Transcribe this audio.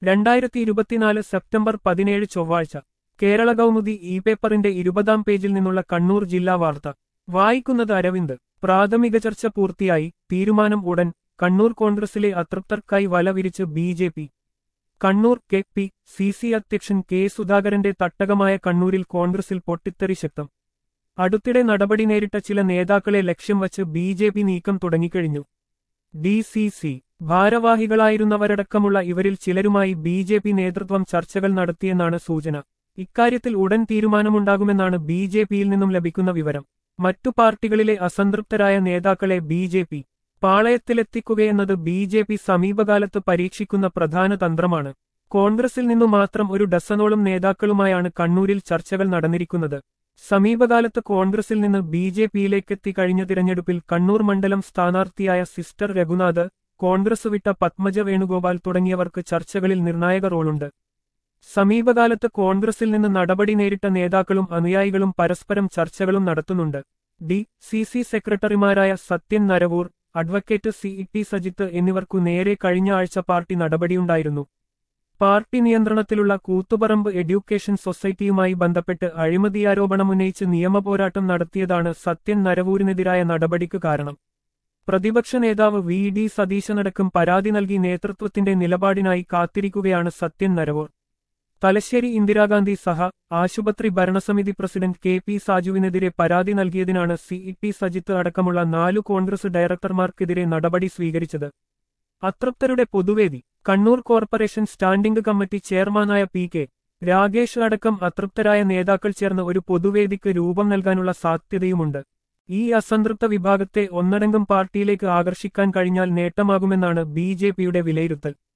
രണ്ടായിരത്തി ഇരുപത്തിനാല് സെപ്റ്റംബർ പതിനേഴ് ചൊവ്വാഴ്ച കേരള കൗമുദി ഇ പേപ്പറിന്റെ ഇരുപതാം പേജിൽ നിന്നുള്ള കണ്ണൂർ ജില്ലാ വാർത്ത വായിക്കുന്നത് അരവിന്ദ് പ്രാഥമിക ചർച്ച പൂർത്തിയായി തീരുമാനം ഉടൻ കണ്ണൂർ കോൺഗ്രസിലെ അതൃപ്തർക്കായി വല വിരിച്ച് B J P Kannur K P C C അധ്യക്ഷൻ കെ സുധാകരന്റെ തട്ടകമായ കണ്ണൂരിൽ കോൺഗ്രസിൽ പൊട്ടിത്തെറി ശക്തം അടുത്തിടെ നടപടി നേരിട്ട ചില നേതാക്കളെ ലക്ഷ്യം വച്ച് ബി ജെ പി നീക്കം തുടങ്ങിക്കഴിഞ്ഞു ഡി സി സി ഭാരവാഹികളായിരുന്നവരടക്കമുള്ള ഇവരിൽ ചിലരുമായി ബി ജെ പി നേതൃത്വം ചർച്ചകൾ നടത്തിയെന്നാണ് സൂചന ഇക്കാര്യത്തിൽ ഉടൻ തീരുമാനമുണ്ടാകുമെന്നാണ് ബി ജെ പിയിൽ നിന്നും ലഭിക്കുന്ന വിവരം മറ്റു പാർട്ടികളിലെ അസംതൃപ്തരായ നേതാക്കളെ ബി ജെ പി പാളയത്തിലെത്തിക്കുകയെന്നത് ബി ജെ പി സമീപകാലത്ത് പരീക്ഷിക്കുന്ന പ്രധാന തന്ത്രമാണ് കോൺഗ്രസിൽ നിന്നു മാത്രം ഒരു ഡസനോളം നേതാക്കളുമായാണ് കണ്ണൂരിൽ ചർച്ചകൾ നടന്നിരിക്കുന്നത് സമീപകാലത്ത് കോൺഗ്രസിൽ നിന്ന് ബി ജെ പിയിലേക്കെത്തി കഴിഞ്ഞ തിരഞ്ഞെടുപ്പിൽ കണ്ണൂർ മണ്ഡലം സ്ഥാനാർത്ഥിയായ സിസ്റ്റർ രഘുനാഥ് കോൺഗ്രസ് വിട്ട പത്മജ വേണുഗോപാൽ തുടങ്ങിയവർക്ക് ചർച്ചകളിൽ നിർണായക റോളുണ്ട് സമീപകാലത്ത് കോൺഗ്രസിൽ നിന്ന് നടപടി നേരിട്ട നേതാക്കളും അനുയായികളും പരസ്പരം ചർച്ചകളും നടത്തുന്നുണ്ട് ഡി സി സി സെക്രട്ടറിമാരായ Sathyan Naravoor advocate C T Sajith എന്നിവർക്കു നേരെ കഴിഞ്ഞ ആഴ്ച പാർട്ടി നടപടിയുണ്ടായിരുന്നു പാർട്ടി നിയന്ത്രണത്തിലുള്ള കൂത്തുപറമ്പ് എഡ്യൂക്കേഷൻ സൊസൈറ്റിയുമായി ബന്ധപ്പെട്ട് അഴിമതിയാരോപണമുന്നയിച്ച് നിയമപോരാട്ടം നടത്തിയതാണ് സത്യൻ നരവൂരിനെതിരായ നടപടിക്ക് കാരണം പ്രതിപക്ഷ നേതാവ് വി ഡി സതീശനടക്കം പരാതി നൽകി നേതൃത്വത്തിന്റെ നിലപാടിനായി കാത്തിരിക്കുകയാണ് സത്യൻ നരവൂർ തലശ്ശേരി ഇന്ദിരാഗാന്ധി സഹ ആശുപത്രി ഭരണസമിതി പ്രസിഡന്റ് കെ പി സാജുവിനെതിരെ പരാതി നൽകിയതിനാണ് സി ടി സജിത്ത് അടക്കമുള്ള നാലു കോൺഗ്രസ് ഡയറക്ടർമാർക്കെതിരെ നടപടി സ്വീകരിച്ചത് അതൃപ്തരുടെ പൊതുവേദി കണ്ണൂർ കോർപ്പറേഷൻ സ്റ്റാൻഡിംഗ് കമ്മിറ്റി ചെയർമാനായ പി കെ രാഗേഷ് അടക്കം അതൃപ്തരായ നേതാക്കൾ ചേർന്ന് ഒരു പൊതുവേദിക്ക് രൂപം നൽകാനുള്ള സാധ്യതയുമുണ്ട് ഈ അസംതൃപ്ത വിഭാഗത്തെ ഒന്നടങ്കം പാർട്ടിയിലേക്ക് ആകർഷിക്കാൻ കഴിഞ്ഞാൽ നേട്ടമാകുമെന്നാണ് ബി വിലയിരുത്തൽ